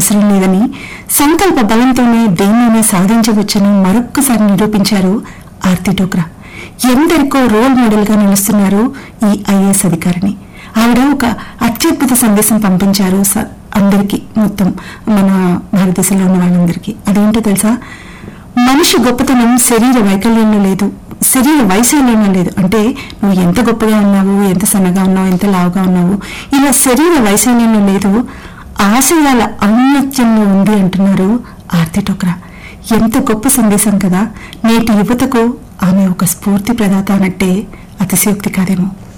అవసరం లేదని సంకల్ప బలంతోనే దేన్నైనా సాధించవచ్చని మరొక్కసారి నిరూపించారు ఆర్తి డోగ్రా ఎందరికో రోల్ మోడల్ గా నిలుస్తున్నారు ఈ ఐఏఎస్ అధికారిని ఆవిడ ఒక అత్యద్భుత సందేశం పంపించారు స- అందరికీ మొత్తం మన భారతదేశంలో ఉన్న వాళ్ళందరికీ అదేంటో తెలుసా మనిషి గొప్పతనం శరీర వైకల్యంలో లేదు శరీర వైశాల్యంలో లేదు అంటే నువ్వు ఎంత గొప్పగా ఉన్నావు ఎంత సన్నగా ఉన్నావు ఎంత లావుగా ఉన్నావు ఇలా శరీర వైశాల్యంలో లేదు ఆశయాల ఔన్నత్యంలో ఉంది అంటున్నారు ఆర్తి టోక్రా ఎంత గొప్ప సందేశం కదా నేటి యువతకు ఆమె ఒక స్ఫూర్తి ప్రదాత అన్నట్టే అతిశయోక్తి కాదేమో